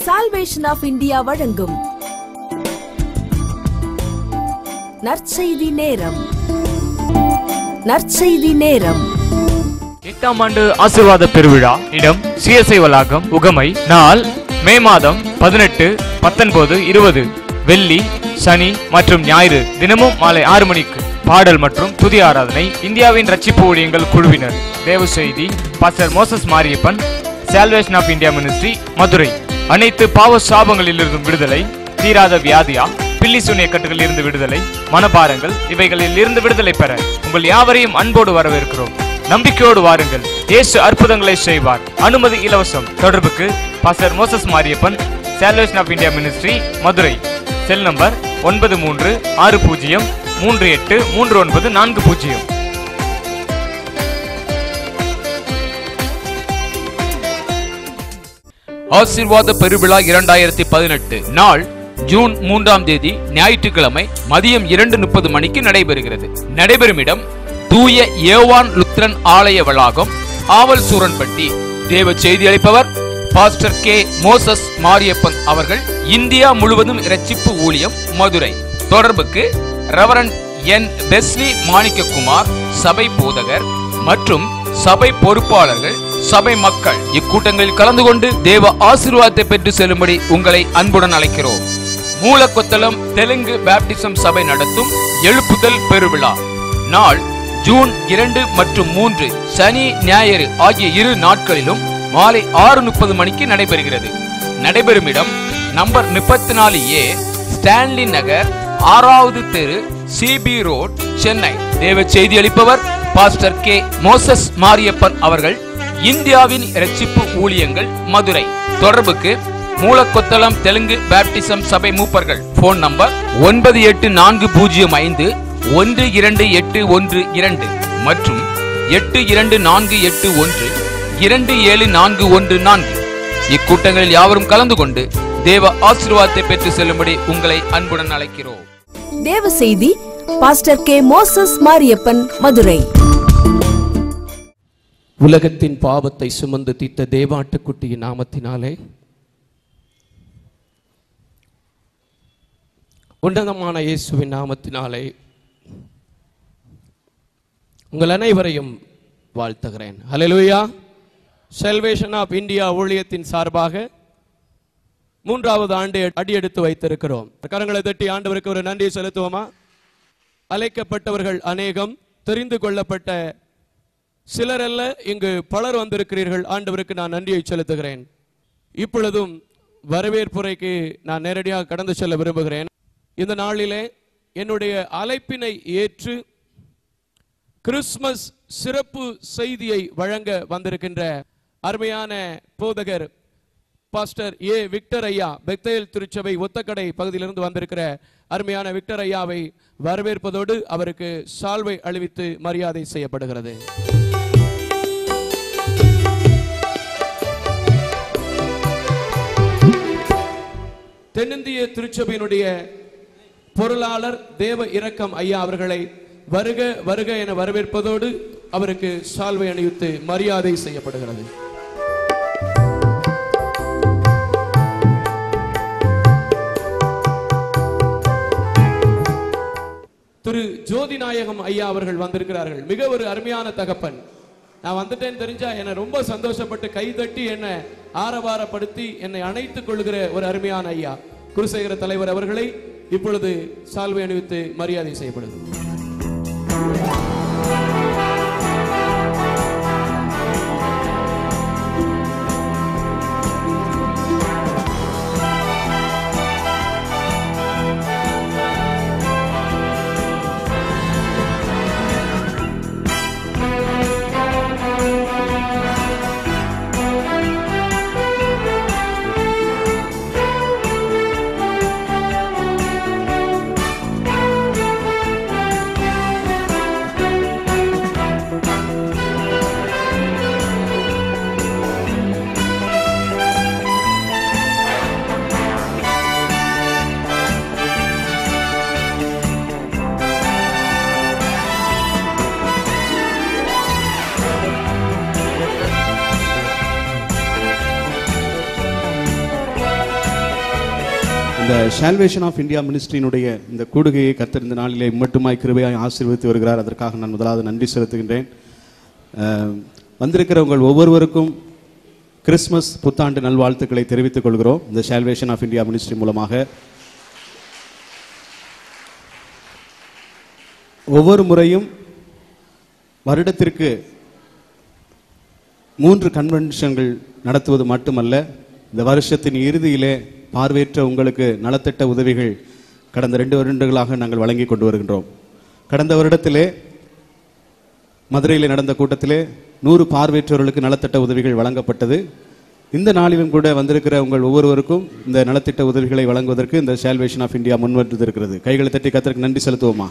Salvation of India வழங்கும் நற்செய்தி நேரம் நற்செய்தி நேரம் எட்டாம் ஆண்டு ஆசீர்வாத பெருவிழா இடம் சிஎஸ்ஐ வளாகம் உகமை நாள் மே மாதம் பதினெட்டு பத்தொன்பது இருபது வெள்ளி சனி மற்றும் ஞாயிறு தினமும் மாலை ஆறு மணிக்கு பாடல் மற்றும் துதி ஆராதனை இந்தியாவின் ரட்சிப்பு ஊழியங்கள் குழுவினர் தேவ செய்தி pastor Moses Mariappan salvation of India ministry Madurai அனைத்து பாவ சாபங்களிலிருந்தும் விடுதலை தீராத வியாதியா பில்லி சூனிய கட்டுகளில் இருந்து விடுதலை மனபாரங்கள் இவைகளில் இருந்து விடுதலை பெற உங்கள் யாவரையும் அன்போடு வரவேற்கிறோம் நம்பிக்கையோடு வாருங்கள் இயேசு அற்புதங்களை செய்வார் அனுமதி இலவசம் தொடர்புக்கு pastor Moses Mariappan salvation of India ministry Madurai cell number ஒன்பது மூன்று ஆறு பூஜ்ஜியம் மூன்று எட்டு மூன்று ஒன்பது நான்கு பூஜ்ஜியம் ஆசீர்வாத பெருவிழா இரண்டாயிரத்தி பதினெட்டு நாள் ஜூன் மூன்றாம் தேதி ஞாயிற்றுக்கிழமை மதியம் இரண்டு முப்பது மணிக்கு நடைபெறுகிறது நடைபெறும் இடம் தூய ஏவான் லுத்ரன் ஆலய வளாகம் ஆவல் சூரன்பட்டி தேவ செய்தி அளிப்பவர் பாஸ்டர் கே மோசஸ் மாரியப்பன் அவர்கள் இந்தியா முழுவதும் இரட்சிப்பு ஊழியம் மதுரை தொடர்புக்கு ரெவரண்ட் என் பெஸ்லி மாணிக்ககுமார் சபை போதகர் மற்றும் சபை பொறுப்பாளர்கள் சபை மக்கள் இக்கூட்டங்களில் கலந்து கொண்டு தேவ ஆசீர்வாதத்தை பெற்று செல்லும்படி உங்களை அன்புடன் அழைக்கிறோம் மூலக்கொத்தளம் தெலுங்கு பேப்டிசம் சபை நடத்தும் எழுப்புதல் பெருவிழா நாள் ஜூன் இரண்டு மற்றும் மூன்று சனி ஞாயிறு ஆகிய இரு நாட்களிலும் மாலை ஆறு முப்பது மணிக்கு நடைபெறுகிறது நடைபெறும் இடம் நம்பர் முப்பத்தி நாலு ஏ ஸ்டான்லி நகர் ஆறாவது தெரு சிபி ரோட் சென்னை தேவ செய்தி அளிப்பவர் பாஸ்டர் கே மோசஸ் மாரியப்பன் அவர்கள் இந்தியாவின் இரட்சிப்பு ஊழியங்கள் மதுரை தொடர்புக்கு மூலக்கொத்தளம் தெலுங்கு பேப்டிசம் சபை மூப்பர்கள் போன் நம்பர் ஒன்பது எட்டு நான்கு பூஜ்ஜியம் ஐந்து ஒன்று இரண்டு எட்டு ஒன்று இரண்டு மற்றும் எட்டு இரண்டு நான்கு எட்டு ஒன்று இரண்டு ஏழு நான்கு ஒன்று நான்கு இக்கூட்டங்களில் யாவரும் கலந்து கொண்டு தேவ ஆசீர்வாதத்தை பெற்று செல்லும்படி உங்களை அன்புடன் அழைக்கிறோம் தேவ செய்தி pastor K Moses Mariappan Madurai உலகத்தின் பாவத்தை சுமந்து தீர்த்த தேவாட்டுக்குட்டியின் நாமத்தினாலே உன்னதமான இயேசுவின் நாமத்தினாலே உங்கள் அனைவரையும் வாழ்த்துகிறேன் ஹalleluya செல்வேஷன் ஆஃப் இந்தியா ஊழியத்தின் சார்பாக மூன்றாவது ஆண்டு அடியெடுத்து வைத்திருக்கிறோம் கரங்களை தட்டி ஆண்டவருக்கு ஒரு நன்றி செலுத்துவோமா அழைக்கப்பட்டவர்கள் அநேகம் தெரிந்து கொள்ளப்பட்ட சிலரல்ல இங்கு பலர் வந்திருக்கிறீர்கள் ஆண்டவருக்கு நான் நன்றியை செலுத்துகிறேன் இப்பொழுதும் வரவேற்புரைக்கு நான் நேரடியாக கடந்து செல்ல விரும்புகிறேன் இந்த நாளிலே என்னுடைய அழைப்பினை ஏற்று கிறிஸ்மஸ் சிறப்பு செய்தியை வழங்க வந்திருக்கின்ற அருமையான போதகர் பாஸ்டர் ஏ விக்டர் ஐயா பெத்தேல் திருச்சபை ஒத்தக்கடை பகுதியிலிருந்து வந்திருக்கிற அருமையான விக்டர் ஐயாவை வரவேற்பதோடு அவருக்கு சால்வை அணிவித்து மரியாதை செய்யப்படுகிறது தென்னிந்திய திருச்சபையினுடைய பொருளாளர் தேவ இரக்கம் ஐயா அவர்களை வருக வருக என வரவேற்பதோடு அவருக்கு சால்வை அணிவித்து மரியாதை செய்யப்படுகிறது திரு ஜோதிநாயகம் ஐயா அவர்கள் வந்திருக்கிறார்கள் மிக ஒரு அருமையான தகப்பன் நான் வந்துட்டேன்னு தெரிஞ்சா என்னை ரொம்ப சந்தோஷப்பட்டு கைதட்டி என்னை ஆரவாரப்படுத்தி என்னை அணைத்துக் கொள்கிற ஒரு அருமையான ஐயா குருசேகர தலைவர் அவர்களை இப்பொழுது சால்வை அணிவித்து மரியாதை செய்யப்படுது இந்த சால்வேஷன் ஆஃப் இந்தியா மினிஸ்ட்ரியினுடைய இந்த கூடுகையை கர்த்தர் இந்த நாளிலே மட்டுமாய் கிருபையாய் ஆசீர்வதித்து வருகிறார் அதற்காக நான் முதலாவது நன்றி செலுத்துகின்றேன் அஹ், வந்திருக்கிற உங்கள் ஒவ்வொருவருக்கும் கிறிஸ்மஸ் புத்தாண்டு நல்வாழ்த்துக்களை தெரிவித்துக் கொள்கிறோம் இந்த சால்வேஷன் ஆஃப் இந்தியா மினிஸ்ட்ரி மூலமாக ஒவ்வொரு முறையும் வருடத்திற்கு மூன்று கன்வென்ஷன்கள் நடத்துவது மட்டுமல்ல இந்த வருஷத்தின் இறுதியிலே பார்வையற்ற உங்களுக்கு நலத்திட்ட உதவிகள் கடந்த ரெண்டு வருடங்களாக நாங்கள் வழங்கி கொண்டு வருகின்றோம் கடந்த வருடத்திலே மதுரையில் நடந்த கூட்டத்திலே நூறு பார்வையற்றவர்களுக்கு நலத்திட்ட உதவிகள் வழங்கப்பட்டது இந்த நாளிலும் கூட வந்திருக்கிற உங்கள் ஒவ்வொருவருக்கும் இந்த நலத்திட்ட உதவிகளை வழங்குவதற்கு இந்த சால்வேஷன் ஆஃப் இந்தியா முன்வந்திருக்கிறது கைகளை தட்டி கத்தருக்கு நன்றி செலுத்துவோமா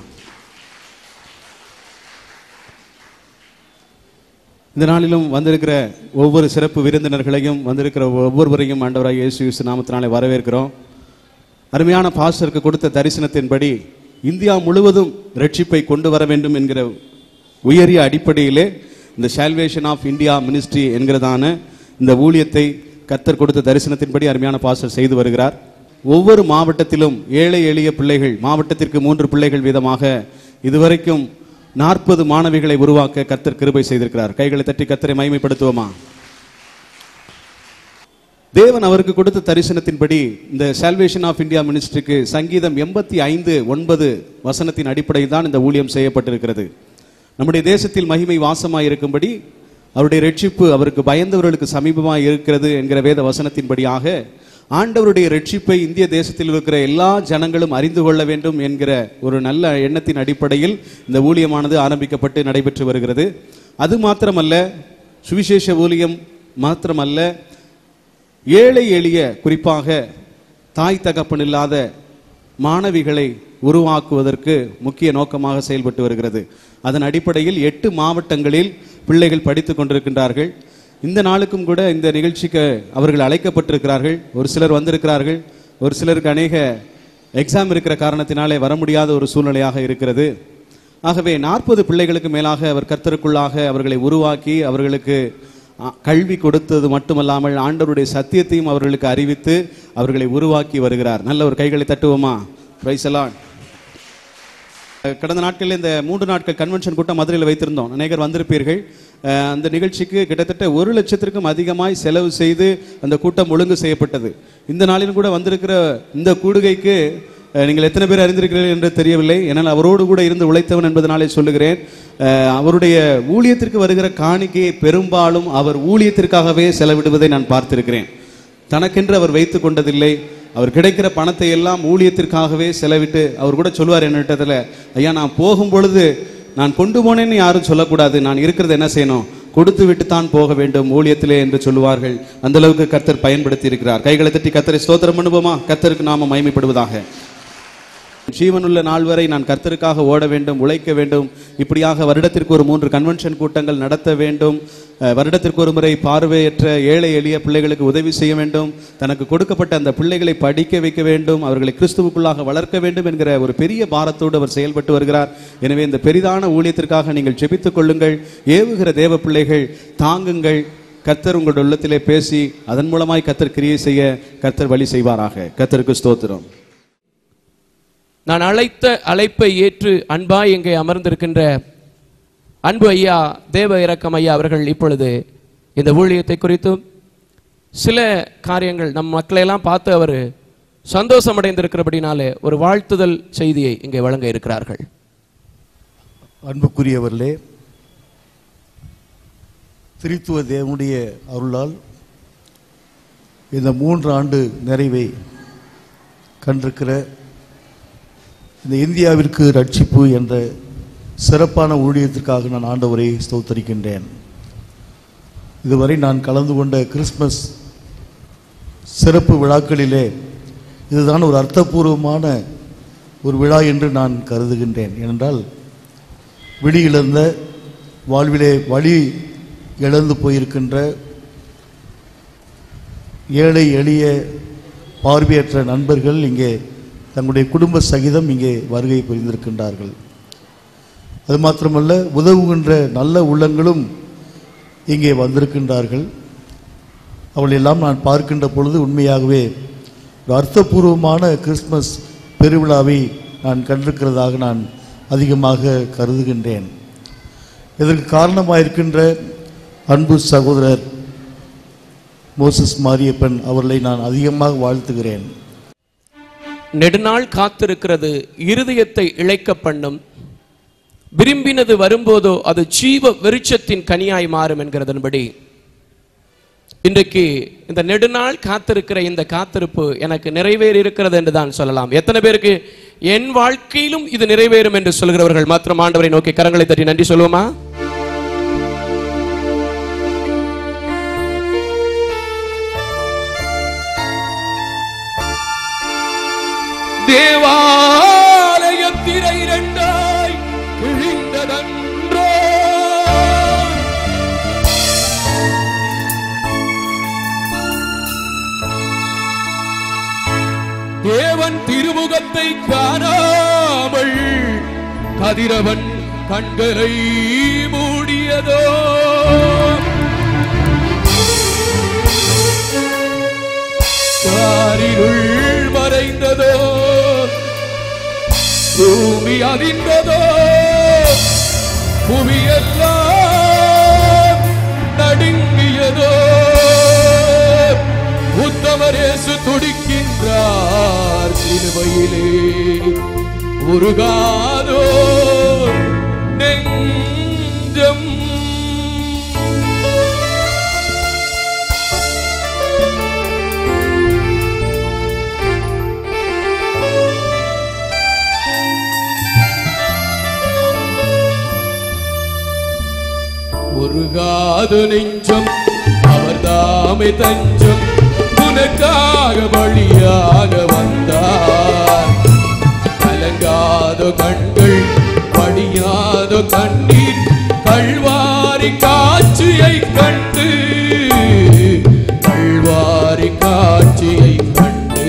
இந்த நாளிலும் வந்திருக்கிற ஒவ்வொரு சிறப்பு விருந்தினர்களையும் வந்திருக்கிற ஒவ்வொருவரையும் ஆண்டவராக இயேசு கிறிஸ்து நாமத்தினாலே வரவேற்கிறோம் அருமையான பாஸ்டருக்கு கொடுத்த தரிசனத்தின்படி இந்தியா முழுவதும் ரட்சிப்பை கொண்டு வர வேண்டும் என்கிற உயரிய அடிப்படையிலே இந்த சால்வேஷன் ஆஃப் இந்தியா மினிஸ்ட்ரி என்கிறதான இந்த ஊழியத்தை கத்தர் கொடுத்த தரிசனத்தின்படி அருமையான பாஸ்டர் செய்து வருகிறார் ஒவ்வொரு மாவட்டத்திலும் ஏழை எளிய பிள்ளைகள் மாவட்டத்திற்கு மூன்று பிள்ளைகள் வீதமாக இதுவரைக்கும் நாற்பது மாணவிகளை உருவாக்க கத்தர் கிருபை செய்திருக்கிறார் கைகளை தட்டி கத்தரை மகிமைப்படுத்துவோமா தேவன் அவருக்கு கொடுத்த தரிசனத்தின்படி இந்த சால்வேஷன் ஆஃப் இந்தியா மினிஸ்ட்ரிக்கு சங்கீதம் எண்பத்தி ஐந்து ஒன்பது வசனத்தின் அடிப்படையில் தான் இந்த ஊழியம் செய்யப்பட்டிருக்கிறது நம்முடைய தேசத்தில் மகிமை வாசமாய் இருக்கும்படி அவருடைய ரட்சிப்பு அவருக்கு பயந்தவர்களுக்கு சமீபமாய் இருக்கிறது என்கிற வேத வசனத்தின்படியாக ஆண்டவருடைய ரட்சிப்பை இந்திய தேசத்தில் இருக்கிற எல்லா ஜனங்களும் அறிந்து கொள்ள வேண்டும் என்கிற ஒரு நல்ல எண்ணத்தின் அடிப்படையில் இந்த ஊழியமானது ஆரம்பிக்கப்பட்டு நடைபெற்று வருகிறது அது மாத்திரமல்ல சுவிசேஷ ஊழியம் மாத்திரமல்ல ஏழை எளிய குறிப்பாக தாய் தகப்பன் இல்லாத மாணவிகளை உருவாக்குவதற்கு முக்கிய நோக்கமாக செயல்பட்டு வருகிறது அதன் அடிப்படையில் எட்டு மாவட்டங்களில் பிள்ளைகள் படித்துக் கொண்டிருக்கின்றார்கள் இந்த நாளுக்கும் கூட இந்த நிகழ்ச்சிக்கு அவர்கள் அழைக்கப்பட்டிருக்கிறார்கள் ஒரு சிலர் வந்திருக்கிறார்கள் ஒரு சிலருக்கு அநேக எக்ஸாம் இருக்கிற காரணத்தினாலே வர முடியாத ஒரு சூழ்நிலையாக இருக்கிறது ஆகவே நாற்பது பிள்ளைகளுக்கு மேலாக அவர் கர்த்தருக்குள்ளாக அவர்களை உருவாக்கி அவர்களுக்கு அ, கல்வி கொடுத்தது மட்டுமல்லாமல் ஆண்டவருடைய சத்தியத்தையும் அவர்களுக்கு அறிவித்து அவர்களை உருவாக்கி வருகிறார் நல்ல ஒரு கைகளை தட்டுவோமா பிரைசலான் கடந்த நாட்களில் இந்த மூன்று நாட்கள் கன்வென்ஷன் கூட்டம் மதுரையில் வைத்திருந்தோம் அநேகர் வந்திருப்பீர்கள் அஹ், அந்த நிகழ்ச்சிக்கு கிட்டத்தட்ட ஒரு லட்சத்திற்கும் அதிகமாய் செலவு செய்து அந்த கூட்டம் ஒழுங்கு செய்யப்பட்டது இந்த நாளிலும் கூட வந்திருக்கிற இந்த கூடுகைக்கு அஹ், நீங்கள் எத்தனை பேர் அறிந்திருக்கிறீர்கள் என்று தெரியவில்லை என்னால் அவரோடு கூட இருந்து உழைத்தவன் என்பதனாலே சொல்லுகிறேன் அஹ், அவருடைய ஊழியத்திற்கு வருகிற காணிக்கையை பெரும்பாலும் அவர் ஊழியத்திற்காகவே செலவிடுவதை நான் பார்த்திருக்கிறேன் தனக்கென்று அவர் வைத்து கொண்டதில்லை அவர் கிடைக்கிற பணத்தை எல்லாம் ஊழியத்திற்காகவே செலவிட்டு அவர் கூட சொல்லுவார் என்னிட்டத்தில் ஐயா நான் போகும் பொழுது நான் கொண்டு போனேன்னு யாரும் சொல்லக்கூடாது நான் இருக்கிறது என்ன செய்யணும் கொடுத்து விட்டு தான் போக வேண்டும் ஊழியத்திலே என்று சொல்லுவார்கள் அந்த அளவுக்கு கர்த்தர் பயன்படுத்தி இருக்கிறார் கைகளை தட்டி கர்த்தரை ஸ்தோத்திரம் பண்ணுவோமா கர்த்தருக்கு நாம மகிமைப்படுவதாக ஜீவனுள்ள நாள் வரை நான் கர்த்தருக்காக ஓட வேண்டும் உழைக்க வேண்டும் இப்படியாக வருடத்திற்கு ஒரு மூன்று கன்வென்ஷன் கூட்டங்கள் நடத்த வேண்டும் அஹ், வருடத்திற்கு ஒரு முறை பார்வையற்ற ஏழை எளிய பிள்ளைகளுக்கு உதவி செய்ய வேண்டும் தனக்கு கொடுக்கப்பட்ட அந்த பிள்ளைகளை படிக்க வைக்க வேண்டும் அவர்களை கிறிஸ்துவுக்குள்ளாக வளர்க்க வேண்டும் என்கிற ஒரு பெரிய பாரத்தோடு அவர் செயல்பட்டு வருகிறார் எனவே இந்த பெரிதான ஊழியத்திற்காக நீங்கள் ஜெபித்துக் கொள்ளுங்கள் ஏவுகிற தேவ பிள்ளைகள் தாங்குங்கள் கர்த்தர் உங்களுடைய உள்ளத்திலே பேசி அதன் மூலமாய் கர்த்தர் கிரியை செய்ய கர்த்தர் வழி செய்வாராக கர்த்தருக்கு ஸ்தோத்திரம் நான் அழைத்த அழைப்பை ஏற்று அன்பாய் இங்கே அமர்ந்திருக்கின்ற அன்பு ஐயா தேவ இரக்கம் ஐயா அவர்கள் இப்பொழுது இந்த ஊழியத்தை குறித்தும் சில காரியங்கள் நம் மக்களையெல்லாம் பார்த்து அவர் சந்தோஷம் அடைந்திருக்கிறபடினாலே ஒரு வாழ்த்துதல் செய்தியை இங்கே வழங்க இருக்கிறார்கள் அன்புக்குரியவர்களே திரித்துவ தேவனுடைய அருளால் இந்த மூன்று ஆண்டு நிறைவை கண்டிருக்கிற இந்த இந்தியாவிற்கு ரட்சிப்பு என்ற சிறப்பான ஊழியத்திற்காக நான் ஆண்டவரை ஸ்தோத்தரிக்கின்றேன் இதுவரை நான் கலந்து கொண்ட கிறிஸ்மஸ் சிறப்பு விழாக்களிலே இதுதான் ஒரு அர்த்தபூர்வமான ஒரு விழா என்று நான் கருதுகின்றேன் ஏனென்றால் விழி இழந்த வாழ்விலே வழி இழந்து போயிருக்கின்ற ஏழை எளிய பார்வையற்ற நண்பர்கள் இங்கே தங்களுடைய குடும்ப சகிதம் இங்கே வருகை புரிந்திருக்கின்றார்கள் அது மாத்திரமல்ல உதவுகின்ற நல்ல உள்ளங்களும் இங்கே வந்திருக்கின்றார்கள் அவள் எல்லாம் நான் பார்க்கின்ற பொழுது உண்மையாகவே ஒரு அர்த்தபூர்வமான கிறிஸ்மஸ் பெருவிழாவை நான் கண்டிருக்கிறதாக நான் அதிகமாக கருதுகின்றேன் இதற்கு காரணமாயிருக்கின்ற அன்பு சகோதரர் மோசஸ் மாரியப்பன் அவர்களை நான் அதிகமாக வாழ்த்துகிறேன் நெடுநாள் காத்திருக்கிறது இருதயத்தை இழைக்க பண்ணும் விரும்பினது வரும்போதோ அது ஜீவ விருட்சத்தின் கனியாய் மாறும் என்கிறதன்படி இன்றைக்கு இந்த நெடுநாள் காத்திருக்கிற இந்த காத்திருப்பு எனக்கு நிறைவேறி இருக்கிறது என்று தான் சொல்லலாம் எத்தனை பேருக்கு என் வாழ்க்கையிலும் இது நிறைவேறும் என்று சொல்கிறவர்கள் மாத்திரம் ஆண்டவரை நோக்கி கரங்களை தட்டி நன்றி சொல்லுவோமா தேவாலயத்திரை இரண்டாய் கிழிந்ததன்றோ தேவன் திருமுகத்தை காணாமல் கதிரவன் கண்களை மூடியதோ காரிருள் மறைந்ததோ பூமி அதிர்ந்ததோ புவியெல்லாம் நடுங்கியதோ உத்தமரேசு துடிக்கின்றார் சிலுவையிலே உருகாதோ நெஞ்சம் முருகாது நெஞ்சம் அவர் தாமே தஞ்சம் உனக்காக வழியாக வந்தார் கலங்காத கண்கள் படியாத கண்ணீர் கழ்வாரி காட்சியை கண்டு கழ்வாரி காட்சியை கண்டு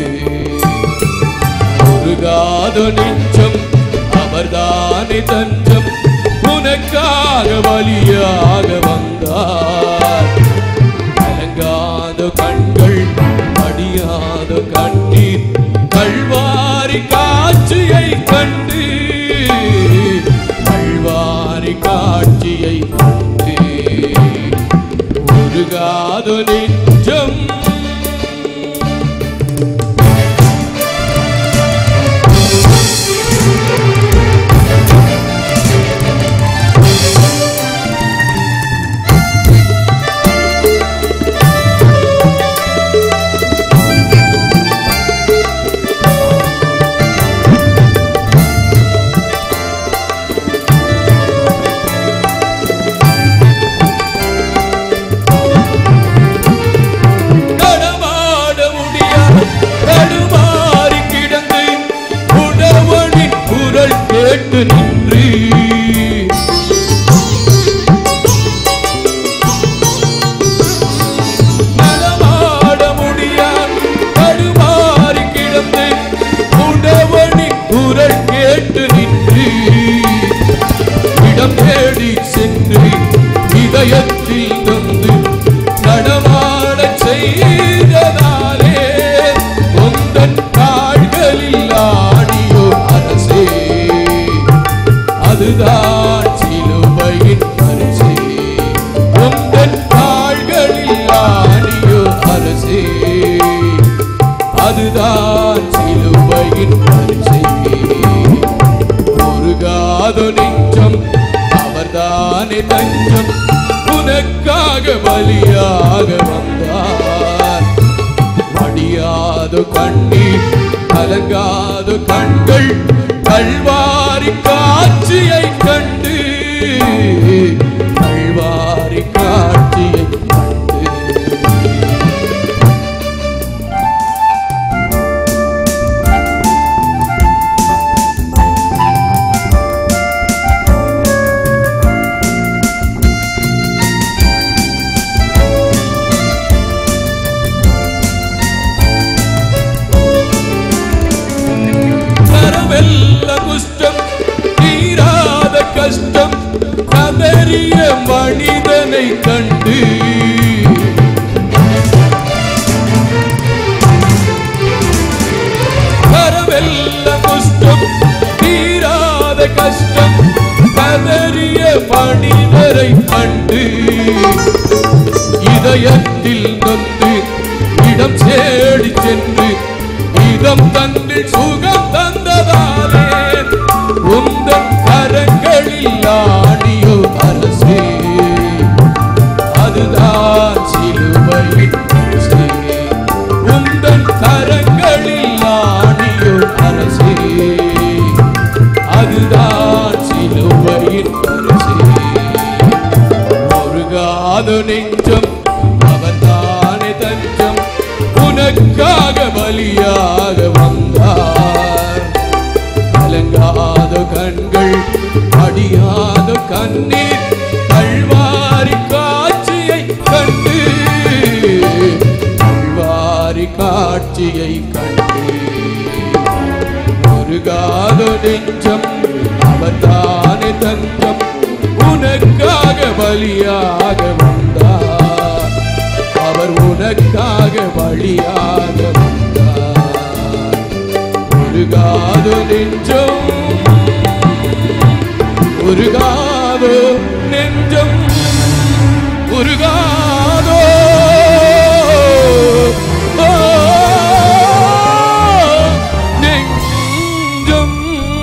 முருகாத நெஞ்சம் அவர்தானே தஞ்சம் உனக்காக வழியாக வந்தார் கலங்காத கண்கள் அடியாத கண்ணீர் கழ்வாரி காட்சியை கண்டு கழ்வாரி காட்சியை கண்டு முருகாத நெஞ்சம் நடமாட முடியாது தடுமாறி கிடந்து உடவனின் குரல் கேட்டு நின்று நடமாட முடியாது தடுமாறி கிடந்து உடவனின் குரல் கேட்டு நின்று இடம் தேடி சென்று இதயத்தில் வந்து நடமாடச் செய்ததாலே உந்தன் கால்களில் ஆடியோ அரசே அதுதான் சிலுவையின் பரிசே உந்தன் கால்களில் ஆடியோ அரசே அதுதான் சிலுவையின் பரிசே முருகாத நெஞ்சம் அவர்தானே தஞ்சம் உனக்காக பலியாக வந்தார் மடியாத கண்ணீர் கலங்காத கண்கள் கல்வாரி காட்சியை கண்டு கல்வாரி காட்சியை கண்டு கரவெல்ல குஷ்டம் தீராத கஷ்டம் கதறி இல்லம் தேடி சென்று இதம் தந்தில் சுகம் தந்ததாலே உந்தன் கரங்களில் ஆடியோ அரசே அதுதான் சிலுவையின் அரசே உந்தன் கரங்களில் ஆடியோ அரசே அதுதான் சிலுவையின் அரசே முருகாத நெஞ்சம் அவன்தானே தஞ்சம் உனக்காக பலியாக வந்தார் கலங்காத கண்கள் அடியாத கண்ணீர் கல்வாரி காட்சியை கண்டு கல்வாரி காட்சியை கண்டு முருகாத நெஞ்சம் அவர்தானே தஞ்சம் உனக்காக பலியாக வந்தார் அவர் உனக்காக பலியாக வந்தார் முருகாத நெஞ்சம் உருகாதோ நெஞ்சம் உருகாதோ ஓ, நெஞ்சம்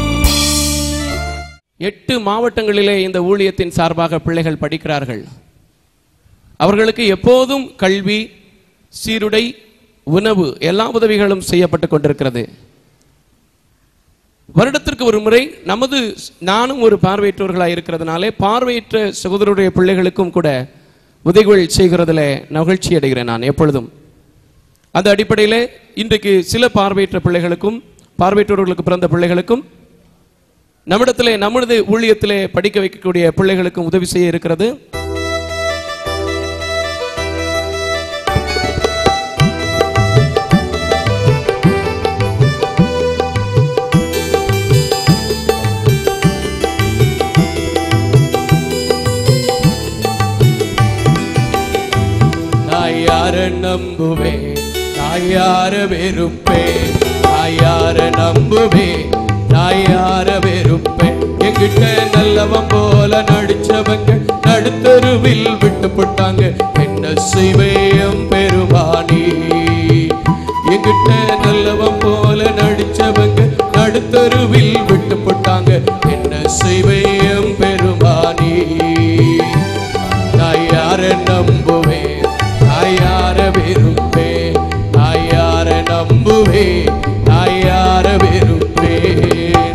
எட்டு மாவட்டங்களிலே இந்த ஊழியத்தின் சார்பாக பிள்ளைகள் படிக்கிறார்கள் அவர்களுக்கு எப்போதும் கல்வி சீருடை உணவு எல்லா உதவிகளும் செய்யப்பட்டு கொண்டிருக்கிறது வருடத்திற்கு ஒரு முறை நமது நானும் ஒரு பார்வையற்றவர்களாக இருக்கிறதுனாலே பார்வையற்ற சகோதரருடைய பிள்ளைகளுக்கும் கூட உதவிகள் செய்கிறதுல மகிழ்ச்சி அடைகிறேன் நான் எப்பொழுதும் அந்த அடிப்படையில் இன்றைக்கு சில பார்வையற்ற பிள்ளைகளுக்கும் பார்வையற்றவர்களுக்கு பிறந்த பிள்ளைகளுக்கும் நம்மிடத்திலே நமது ஊழியத்திலே படிக்க வைக்கக்கூடிய பிள்ளைகளுக்கும் உதவி செய்ய இருக்கிறது நான் யார நம்புவேன் நான் யார வெறுப்பேன் நான் யார நம்புவேன் நான் யார வெறுப்பேன் என்கிட்ட நல்லவன் போல நடிச்சவங்க நடுத்தருவில் விட்டு போட்டாங்க என்ன செய்வேன் பெருமானி என்கிட்ட நல்லவன் போல நடிச்சவங்க நடுத்தருவில் விட்டு போட்டாங்க என்ன செய்வேன் பெருமானி நான் யார நம்புவேன் நான் யார வெறுப்பேன் நான் யார நம்புவேன் நான் யார வெறுப்பேன்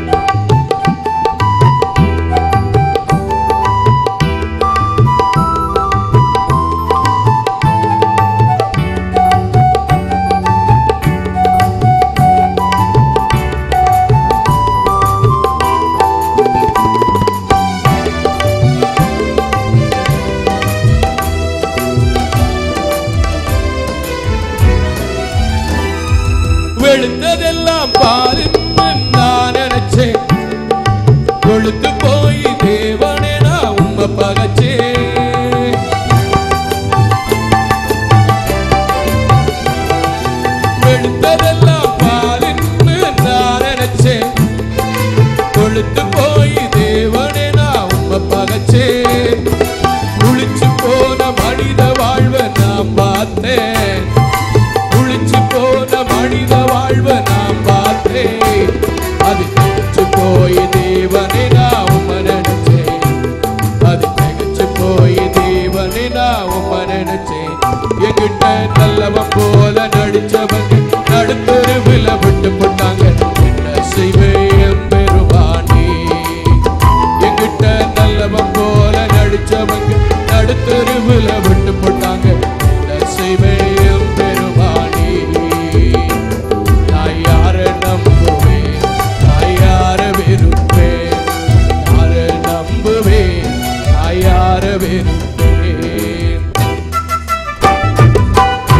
வெளுத்ததெல்லாம் பாருன்னு நான் நினைச்சேன் கொழுத்து போய் தேவனே நான் உண்மை பகச்சேன் வெளுத்ததெல்லாம் பாருன்னு நான் நினைச்சேன் கொழுத்து போய் தேவனே நான் உண்மை பகச்சேன் குளிச்சு போன மனித வாழ்வை நான் பார்த்தேன் குளிச்சு போன மனித வாழ்வை நான் பார்த்தேன் அது திகச்சு போய் தேவனை நான் உம்மை நினைச்சேன் அது திகச்சு போய் தேவனை நான் உம்மை நினைச்சேன் என்கிட்ட நல்லவன் போல நடிச்சவங்க நடுத்தருவில் விட்டு போட்டாங்க என்ன செய்வேன் பெருமானி என்கிட்ட நல்லவன் போல நடிச்சவங்க நடுத்தருவில் விட்டு போட்டாங்க என்ன செய்வேன் பெருமானி நான் யார நம்புவேன் நான் யார வெறுப்பேன் யார நம்புவேன் நான் யார வெறுப்பேன்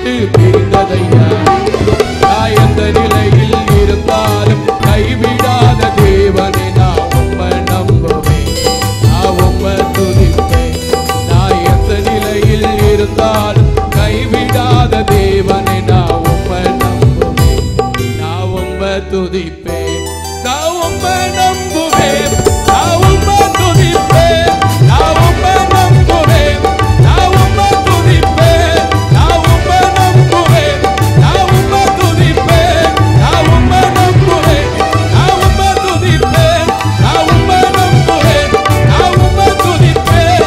விட்டு பிரிந்ததையா நான் எந்த நிலையில் இருந்தாலும் கைவிடாத தேவனை நான் உம்மை நம்புவேன் நான் உம்மை துதிப்பேன் நான் எந்த நிலையில் இருந்தாலும் கைவிடாத தேவனை நான் உம்மை நம்புவேன் நான் உம்மை துதிப்பேன் நான் உம்மை நம்புவேன் நான் உம்மை துதிப்பேன் நான் உம்மை நம்புவேன் நான் உம்மை துதிப்பேன் நான் உம்மை நம்புவேன் நான் உம்மை துதிப்பேன் நான் உம்மை நம்புவேன் நான் உம்மை துதிப்பேன் நான் உம்மை நம்புவேன் நான் உம்மை துதிப்பேன்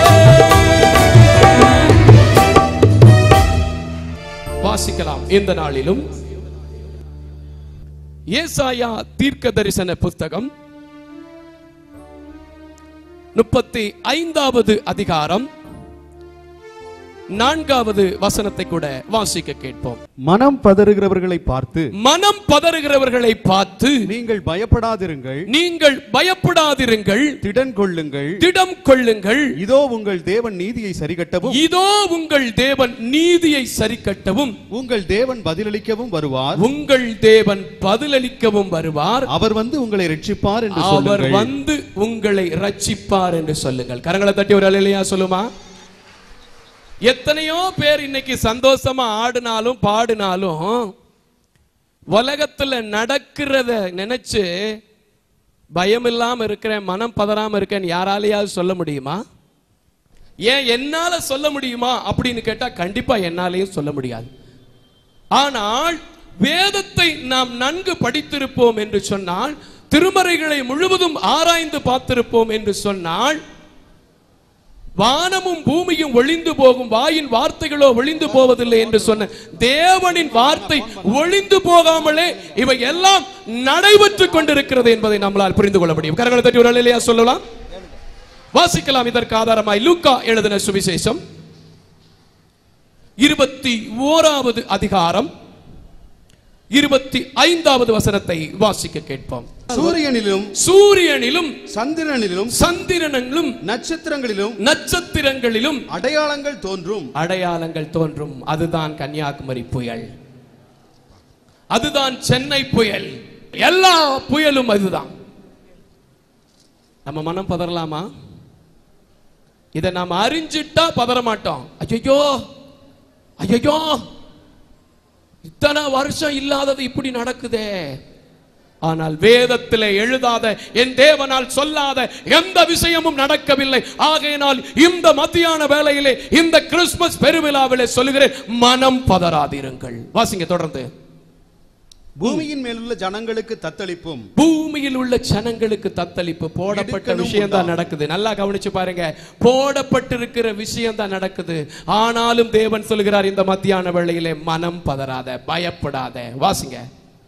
வாசிக்கலாம் இந்த நாளிலும் ஏசாயா தீர்க்க தரிசன புஸ்தகம் முப்பத்தி ஐந்தாவது அதிகாரம் நான்காவது வசனத்தை கூட வாசிக்க கேட்போம் மனம் பதறுகிறவர்களை பார்த்து மனம் பதறுகிறவர்களை பார்த்து நீங்கள் பயப்படாதிருங்கள் நீங்கள் பயப்படாதிருங்கள் திடன் கொள்ளுங்கள் திடம் கொள்ளுங்கள் இதோ உங்கள் தேவன் நீதியை சரிகட்டவும் இதோ உங்கள் தேவன் நீதியை சரிக்கட்டவும் உங்கள் தேவன் பதிலளிக்கவும் வருவார் உங்கள் தேவன் பதிலளிக்கவும் வருவார் அவர் வந்து உங்களை ரட்சிப்பார் என்று அவர் சொல்லுங்கள் வந்து உங்களை ரட்சிப்பார் என்று சொல்லுங்கள் கரங்களை தட்டி ஒரு அலையிலையா சொல்லுமா எத்தனையோ பேர் இன்னைக்கு சந்தோஷமா ஆடினாலும் பாடினாலும் உலகத்துல நடக்கிறத நினைச்சு பயம் இல்லாம இருக்கிறேன் மனம் பதறாம இருக்கேன் யாராலையாவது சொல்ல முடியுமா ஏன் என்னால சொல்ல முடியுமா அப்படின்னு கேட்டா கண்டிப்பா என்னாலையும் சொல்ல முடியாது ஆனால் வேதத்தை நாம் நன்கு படித்திருப்போம் என்று சொன்னால் திருமறைகளை முழுவதும் ஆராய்ந்து பார்த்திருப்போம் என்று சொன்னால் வானமும் பூமியும் ஒளிந்து போகும் வாயின் வார்த்தைகளோ ஒளிந்து போவதில்லை என்று சொன்ன தேவனின் வார்த்தை ஒளிந்து போகாமலே இவை எல்லாம் நடைபெற்றுக் கொண்டிருக்கிறது என்பதை நம்மளால் புரிந்து கொள்ள முடியும் கரங்களை தட்டி ஒரு இல்லையா சொல்லலாம் வாசிக்கலாம் இதற்கு ஆதாரமாய் லூக்கா எழுதின சுவிசேஷம் இருபத்தி ஓராவது அதிகாரம் இருபத்தி ஐந்தாவது வசனத்தை வாசிக்க கேட்போம் சூரியனிலும் சூரியனிலும் சந்திரனிலும் சந்திரனிலும் நட்சத்திரங்களிலும் நட்சத்திரங்களிலும் அடையாளங்கள் தோன்றும் அடையாளங்கள் தோன்றும் அதுதான் கன்னியாகுமரி புயல் அதுதான் சென்னை புயல் எல்லா புயலும் அதுதான் நம்ம மனம் பதறலாமா இதை நாம் அறிஞ்சிட்டா பதற மாட்டோம் ஐயோ ஐயோ இத்தனை வருஷம் இல்லாதது இப்படி நடக்குதே ஆனால் வேதத்திலே எழுதாத என் தேவனால் சொல்லாத எந்த விஷயமும் நடக்கவில்லை ஆகையினால் இந்த மத்தியான வேளையிலே இந்த கிறிஸ்துமஸ் பெருவிழாவிலே சொல்லுகிறேன் மனம் பதறாதிருங்கள் வாசிங்க தொடர்ந்து பூமியின் மேலுள்ள ஜனங்களுக்கு தத்தளிப்பும் பூமியில் உள்ள ஜனங்களுக்கு தத்தளிப்பு போடப்பட்ட இடுக்கணும் விஷயம் தான் உண்டாகும். நடக்குது நல்லா கவனிச்சு பாருங்க போடப்பட்டிருக்கிற விஷயம் தான் நடக்குது ஆனாலும் தேவன் சொல்கிறார் இந்த மத்தியான வேளையிலே மனம் பதறாத பயப்படாத வாசிங்க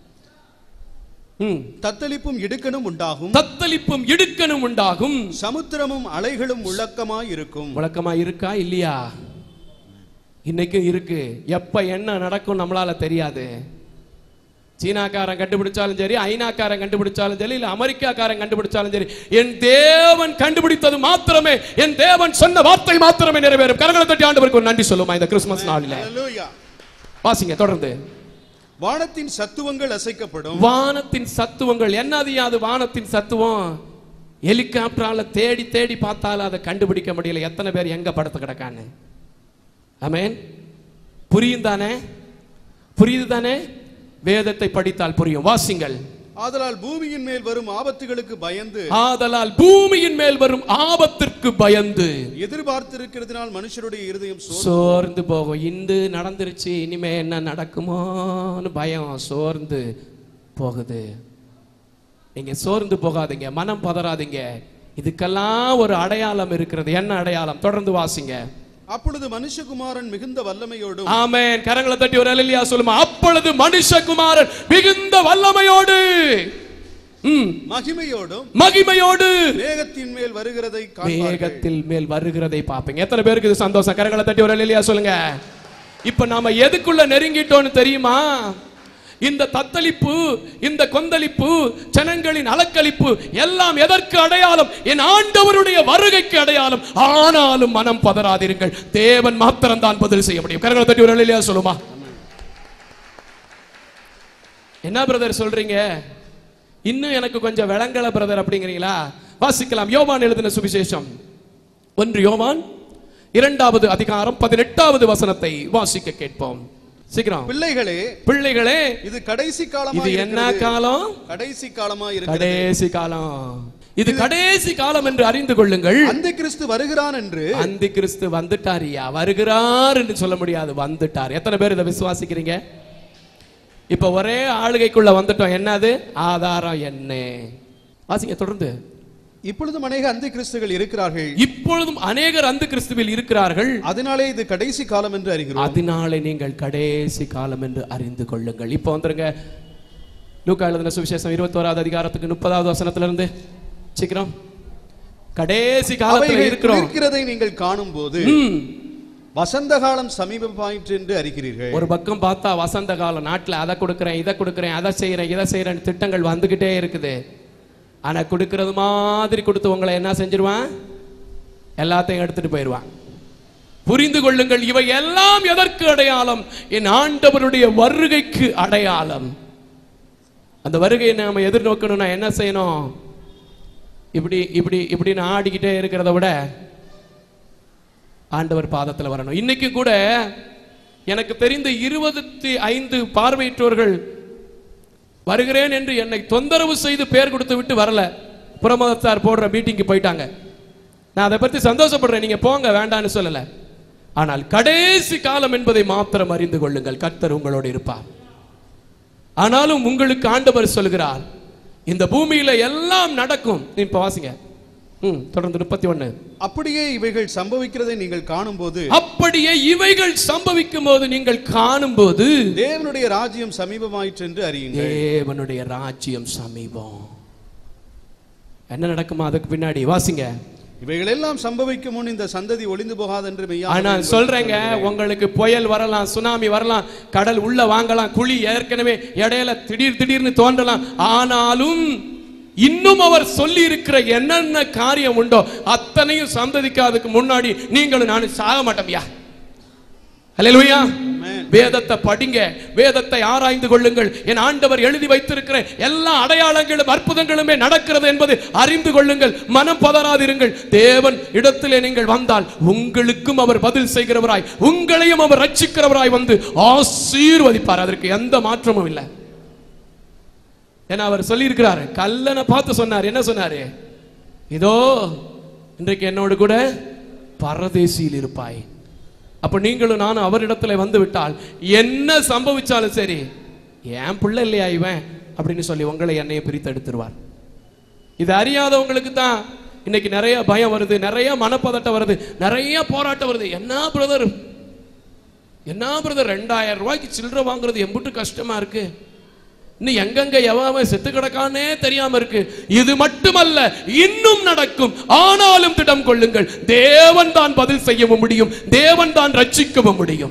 ம் தத்தளிப்பும் இடுக்கணும் உண்டாகும் தத்தளிப்பும் இடுக்கணும் உண்டாகும் சமுத்திரமும் அலைகளும் முழக்கமாய் இருக்கும் வழக்கமா இருக்கா இல்லையா இன்னைக்கும் இருக்கு எப்ப என்ன நடக்கும் நம்மளால தெரியாது சீனாக்காரன் கண்டுபிடிச்சாலும் சரி ஐநாக்காரன் கண்டுபிடிச்சாலும் சரி இல்ல அமெரிக்காக்காரன் கண்டுபிடிச்சாலும் சரி என் தேவன் கண்டுபிடித்தது மாத்திரமே என் தேவன் சொன்ன வார்த்தை மாத்திரமே நிறைவேறும் கரங்களை தட்டி ஆண்டவருக்கு ஒரு நன்றி சொல்லுமா இந்த கிறிஸ்துமஸ் நாளில Hallelujah. வாசிங்க தொடர்ந்து வானத்தின் சத்துவங்கள் அசைக்கப்படும் வானத்தின் சத்துவங்கள் என்னது அது வானத்தின் சத்துவம் ஹெலிகாப்டரால தேடி தேடி பார்த்தாலும் அதை கண்டுபிடிக்க முடியல எத்தனை பேர் எங்க படுத்து கிடக்கான்னு ஆமென் புரியும் தானே புரியுது தானே வேதத்தை படித்தால் புரியும் வாசிங்கள் ஆதலால் பூமியின் மேல் வரும் ஆபத்துகளுக்கு பயந்து ஆதலால் பூமியின் மேல் வரும் ஆபத்திற்கு பயந்து எதிர்பார்த்திருக்கிறதுனால் மனுஷருடைய இருதயம் சோர்ந்து சோர்ந்து போகும் இந்து நடந்துருச்சு இனிமே என்ன நடக்குமோன்னு பயம் சோர்ந்து போகுது நீங்க சோர்ந்து போகாதீங்க மனம் பதறாதீங்க இதுக்கெல்லாம் ஒரு அடையாளம் இருக்கிறது என்ன அடையாளம் தொடர்ந்து வாசிங்க அப்பொழுது மனுஷகுமாரன் மிகுந்த வல்லமையோடும் ஆமென் கரங்களை தட்டி ஒரு அலையிலியா சொல்லுமா அப்பொழுது மனுஷகுமாரன் மிகுந்த வல்லமையோடு ம், மகிமையோடும் மகிமையோடு மேகத்தின் மேல் வருகிறதை காண்பார்கள் மேகத்தில் மேல் வருகிறதை பார்ப்பீங்க எத்தனை பேருக்கு இது சந்தோஷம் கரங்களை தட்டி ஒரு இல்லையா சொல்லுங்க இப்ப நாம எதுக்குள்ள நெருங்கிட்டோம்னு தெரியுமா இந்த தத்தளிப்பு இந்த கொந்தளிப்பு ஜனங்களின் அலக்களிப்பு எல்லாம் எதற்கு அடையாளம் என் ஆண்டவருடைய வருகைக்கு அடையாளம் ஆனாலும் மனம் பதறாதிருங்கள் தேவன் மாத்திரம் தான் பதில் செய்ய முடியும் கரங்களை தட்டி ஒரு இல்லையா சொல்லுமா என்ன பிரதர் சொல்றீங்க இன்னும் எனக்கு கொஞ்சம் விளங்கல பிரதர் அப்படிங்கிறீங்களா வாசிக்கலாம் யோவான் எழுதின சுவிசேஷம் ஒன்று யோவான் இரண்டாவது அதிகாரம் பதினெட்டாவது வசனத்தை வாசிக்க கேட்போம் சீக்கிரம் பிள்ளைகளே பிள்ளைகளே இது கடைசி காலமா இது என்ன இருக்கிறது. காலம் கடைசி காலமா இருக்கிறது கடைசி காலம் இது கடைசி காலம் என்று அறிந்து கொள்ளுங்கள் அந்த கிறிஸ்து வருகிறான் என்று அந்தி கிறிஸ்து வந்துட்டாரியா வருகிறார் என்று சொல்ல முடியாது வந்துட்டார் எத்தனை பேர் இதை விசுவாசிக்கிறீங்க இப்ப ஒரே ஆளுகைக்குள்ள வந்துட்டோம் என்னது ஆதாரம் என்ன வாசிங்க தொடர்ந்து இப்பொழுதும் அநேக அந்த கிறிஸ்துகள் இருக்கிறார்கள் இப்பொழுதும் அநேகர் அந்த கிறிஸ்துவில் இருக்கிறார்கள் அதனாலே இது கடைசி காலம் என்று அறிகிறோம் அதனாலே நீங்கள் கடைசி காலம் என்று அறிந்து கொள்ளுங்கள் இப்போ வந்துருங்க லூக்கா எழுதின சுவிசேஷம் இருபத்தோராவது அதிகாரத்துக்கு முப்பதாவது வசனத்துல இருந்து சீக்கிரம் கடைசி காலத்துல அவைகள் இருக்கிறோம் இருக்கிறதை நீங்கள் காணும் போது ம். வசந்த காலம் சமீபமாயிற்று என்று அறிகிறீர்கள் ஒரு பக்கம் பார்த்தா வசந்த காலம் நாட்டுல அதை கொடுக்குறேன் இதை கொடுக்குறேன் அதை செய்யறேன் இதை செய்யறேன் திட்டங்கள் வந்துகிட்டே இருக்குது ஆனா கொடுக்கறது மாதிரி கொடுத்து உங்களை என்ன செஞ்சிருவான் எல்லாத்தையும் எடுத்துட்டு போயிடுவான் புரிந்து கொள்ளுங்கள் இவை எல்லாம் எதற்கு அடையாளம் என் ஆண்டவருடைய வருகைக்கு அடையாளம் அந்த வருகையை நாம எதிர்நோக்கணும்னா என்ன செய்யணும் இப்படி இப்படி இப்படின்னு ஆடிக்கிட்டே இருக்கிறத விட ஆண்டவர் பாதத்துல வரணும் இன்னைக்கு கூட எனக்கு தெரிந்த இருபத்தி ஐந்து பார்வையற்றோர்கள் வருகிறேன் என்று என்னை தொந்தரவு செய்து பேர் கொடுத்து விட்டு வரல புறமதத்தார் போடுற மீட்டிங்க்கு போயிட்டாங்க நான் அதை பத்தி சந்தோஷப்படுறேன் நீங்க போங்க வேண்டான்னு சொல்லல ஆனால் கடைசி காலம் என்பதை மாத்திரம் அறிந்து கொள்ளுங்கள் கர்த்தர் உங்களோடு இருப்பார் ஆனாலும் உங்களுக்கு ஆண்டவர் சொல்கிறார் இந்த பூமியில எல்லாம் நடக்கும் இப்ப வாசிங்க ம் தொடர்ந்து முப்பத்தி ஒண்ணு அப்படியே இவைகள் சம்பவிக்கிறதை நீங்கள் காணும்போது அப்படியே இவைகள் சம்பவிக்கும் போது நீங்கள் காணும்போது தேவனுடைய ராஜ்யம் சமீபமாயிற்று என்று அறியுங்கள் தேவனுடைய ராஜ்யம் சமீபம் என்ன நடக்குமா அதுக்கு பின்னாடி வாசிங்க இவைகள் எல்லாம் சம்பவிக்கும் முன் இந்த சந்ததி ஒளிந்து போகாது என்று மெய்யாகவே ஆனா உங்களுக்கு சொல்றேங்க சொல்கிறேன். உங்களுக்கு புயல் வரலாம் சுனாமி வரலாம் கடல் உள்ள வாங்கலாம் குழி ஏற்கனவே இடையில திடீர் திடீர்னு தோன்றலாம் ஆனாலும் இன்னும் அவர் சொல்லி இருக்கிற என்னென்ன காரியம் உண்டோ அத்தனையும் சந்ததிக்கு அதுக்கு முன்னாடி நீங்களும் நானும் சாக மாட்டோம்யா அல்லேலூயா வேதத்தை படிங்க வேதத்தை ஆராய்ந்து கொள்ளுங்கள் என் ஆண்டவர் எழுதி வைத்திருக்கிற எல்லா அடையாளங்களும் அற்புதங்களுமே நடக்கிறது என்பது அறிந்து கொள்ளுங்கள் மனம் பதறாதிருங்கள் தேவன் இடத்திலே நீங்கள் வந்தால் உங்களுக்கும் அவர் பதில் செய்கிறவராய் உங்களையும் அவர் ரட்சிக்கிறவராய் வந்து ஆசீர்வதிப்பார் அதற்கு எந்த மாற்றமும் இல்லை ஏன்னா அவர் சொல்லியிருக்கிறாரு கல்லனை பார்த்து சொன்னார் என்ன சொன்னாரு இதோ இன்றைக்கு என்னோடு கூட பரதேசியில் இருப்பாய் அப்ப நீங்களும் நானும் அவரிடத்துல வந்து விட்டால் என்ன சம்பவிச்சாலும் சரி என் பிள்ளை இல்லையா இவன் அப்படின்னு சொல்லி உங்களை என்னைய பிரித்து எடுத்துருவார் இது அறியாதவங்களுக்கு தான் இன்னைக்கு நிறைய பயம் வருது நிறைய மனப்பதட்டம் வருது நிறைய போராட்டம் வருது என்ன பிரதர் என்ன பிரதர் ரெண்டாயிரம் ரூபாய்க்கு சில்லறை வாங்குறது எம்புட்டு கஷ்டமா இருக்கு இன்னும் எங்கெங்க எவன் செத்து கிடக்கானே தெரியாம இருக்கு இது மட்டுமல்ல இன்னும் நடக்கும் ஆனாலும் திடம் கொள்ளுங்கள் தேவன் தான் பதில் செய்யவும் முடியும் தேவன் தான் ரட்சிக்கவும் முடியும்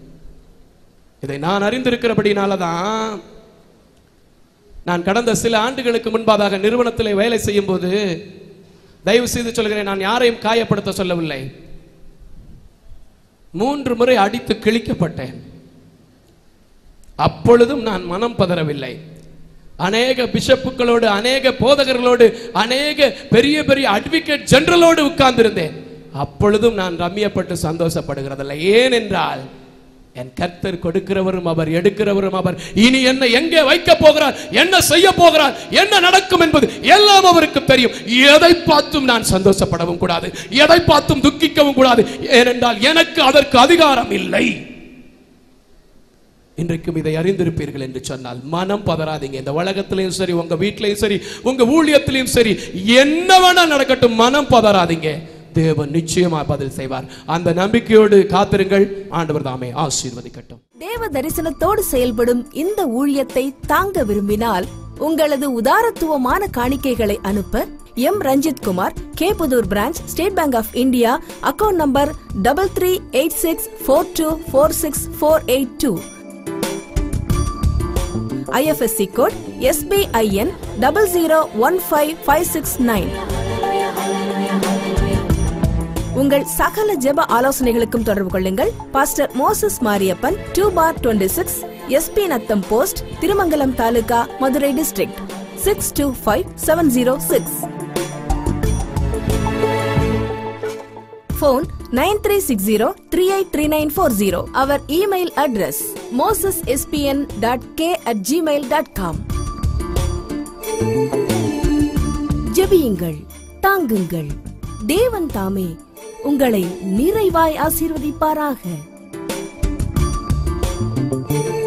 இதை நான் அறிந்திருக்கிறபடினால தான் நான் கடந்த சில ஆண்டுகளுக்கு முன்பாக நிறுவனத்திலே வேலை செய்யும் போது தயவு செய்து சொல்கிறேன் நான் யாரையும் காயப்படுத்த சொல்லவில்லை மூன்று முறை அடித்து கிழிக்கப்பட்டேன் அப்பொழுதும் நான் மனம் பதறவில்லை அநேக பிஷப்புகளோடு அநேக போதகர்களோடு அநேக பெரிய பெரிய அட்வொகேட் ஜெனரலோடு உட்கார்ந்திருந்தேன் அப்பொழுதும் நான் ரம்யப்பட்டு சந்தோஷப்படுகிறதில்லை ஏனென்றால் என் கர்த்தர் கொடுக்கிறவரும் அவர் எடுக்கிறவரும் அவர் இனி என்ன எங்கே வைக்க போகிறார் என்ன செய்ய போகிறார் என்ன நடக்கும் என்பது எல்லாம் அவருக்கு தெரியும் எதை பார்த்தும் நான் சந்தோஷப்படவும் கூடாது எதை பார்த்தும் துக்கிக்கவும் கூடாது ஏனென்றால் எனக்கு அதற்கு அதிகாரம் இல்லை இன்றைக்கும் இதை அறிந்திருப்பீர்கள் என்று சொன்னால் மனம் பதறாதீங்க இந்த உலகத்திலையும் சரி உங்க வீட்டிலையும் சரி உங்க ஊழியத்திலையும் சரி என்ன வேணா நடக்கட்டும் மனம் பதறாதீங்க தேவன் நிச்சயமா பதில் செய்வார் அந்த நம்பிக்கையோடு காத்திருங்கள் ஆண்டவர் தாமே ஆசீர்வதிக்கட்டும் தேவ தரிசனத்தோடு செயல்படும் இந்த ஊழியத்தை தாங்க விரும்பினால் உங்களது உதாரத்துவமான காணிக்கைகளை அனுப்ப M Ranjith Kumar K Pudur branch State Bank of India account number double three eight six four two four six four eight two IFSC code SBIN double zero one five five six nine உங்கள் சகல ஜெப ஆலோசனைகளுக்கும் தொடர்பு கொள்ளுங்கள் pastor Moses Mariappan two four twenty six SP Natham post Thirumangalam taluka Madurai district six two five seven zero six Phone 9360-383940. Our email address mosesspn.k at gmail.com. ஜெபியுங்கள் தாங்குங்கள் தேவன் தாமே உங்களை நிறைவாய் ஆசீர்வதிப்பாராக